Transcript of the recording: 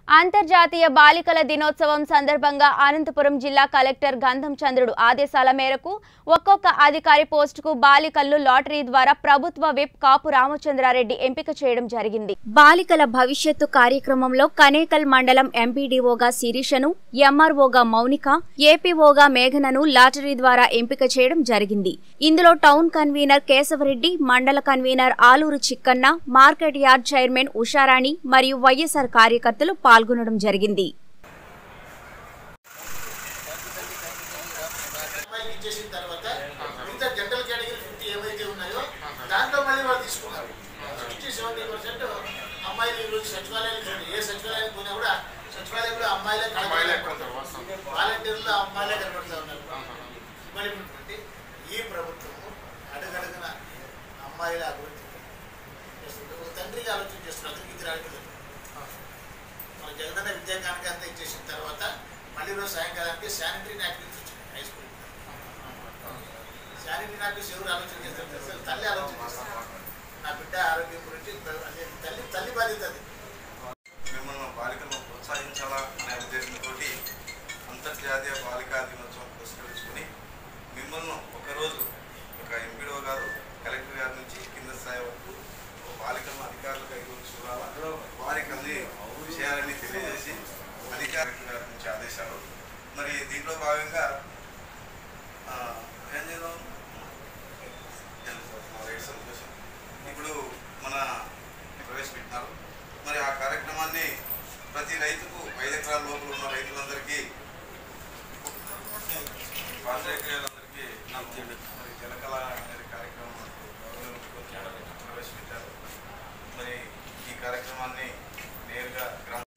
అంతర్జాతీయ బాలికల దినోత్సవం సందర్భంగా అనంతపురం జిల్లా కలెక్టర్ గంధం చంద్రుడు ఆదేశాల మేరకు ఒక్కొక్క అధికారి పోస్టుకు బాలికలను లాటరీ ద్వారా ప్రభుత్వ విప్ కాపు రామచంద్రారెడ్డి ఎంపిక చేయడం జరిగింది బాలికల భవిష్యత్తు కార్యక్రమంలో కనేకల్ మండలం ఎంపీడీఓగా శిరీషను ఎంఆర్ఓగా మౌనిక ఏపీఓగా మేఘనను లాటరీ ద్వారా ఎంపిక చేయడం జరిగింది ఇందులో టౌన్ కన్వీనర్ కేశవరెడ్డి మండల convener Aluru Chikkanna market yard chairman Usharani మరియు వైఎస్ఆర్ కార్యకర్తలు పాల్గొనడం జరిగింది అమ్మాయికి ఇచ్చేసిన తర్వాత మిగతా జనరల్ కేటగిరీ ఫిఫ్టీ ఏవైతే ఉన్నాయో దాంట్లో మళ్ళీ వాళ్ళు తీసుకున్నారు సిక్స్టీ సెవెంటీ పర్సెంట్ అమ్మాయిలు ఈరోజు సచివాలయానికి పోయి ఏ సచివాలయానికి పోయినా కూడా సచివాలయంలో అమ్మాయిలే కనబడతారు వాలంటీర్లు అమ్మాయిలే కనబడుతూ ఉన్నారు మరి ఉన్నటువంటి ఈ ప్రభుత్వము అడుగడుగున అమ్మాయిల అభివృద్ధి చేస్తుంది. ఒక తండ్రికి ఆలోచన చేస్తున్నారు అతనికి ఇది రాలేదు మన జగనన్న విద్యా కానుక అంతా ఇచ్చేసిన తర్వాత మళ్ళీ రోజు సాయంకాలానికి శానిటరీ నాప్కిన్స్ వచ్చినాయి హై స్కూల్ శానిటరీ నాప్కిన్స్ ఎవరు ఆలోచన చేస్తారు తెలుసా? తల్లి ఆలోచన చేస్తారు నా బిడ్డ ఆరోగ్యం గురించి అదే తల్లి తల్లి బాధ్యత అది మిమ్మల్ని బాలికలను ప్రోత్సహించాలా అనే ఉద్దేశంతో అంతర్జాతీయ బాలికా దినోత్సవం పురస్కరించుకుని మిమ్మల్ని ఒకరోజు ఒక ఎంపీడో గారు కలెక్టర్ గారి నుంచి కింద స్థాయి వరకు ఒక బాలికలను అధికారులకు ఐదు చూడాలా వారికి అన్ని విషయాలన్నీ తెలియజేసి అధికారి గారి నుంచి ఆదేశాలు మరి దీంట్లో భాగంగా ఆ, ఏం చేద్దాం తెలుసు, మా రైట్ సంతోషం ఇప్పుడు మన ప్రవేశపెట్టినారు మరి ఆ కార్యక్రమాన్ని ప్రతి రైతుకు ఐదు ఎకరాల లోపల ఉన్న రైతులందరికీ పాత్రికేయులందరికీ మరి జలకళ అనేది కార్యక్రమం గవర్నర్ ముఖ్యమంత్రి గారు ప్రవేశపెట్టారు మరి ఈ కార్యక్రమాన్ని నేరుగా గ్రామ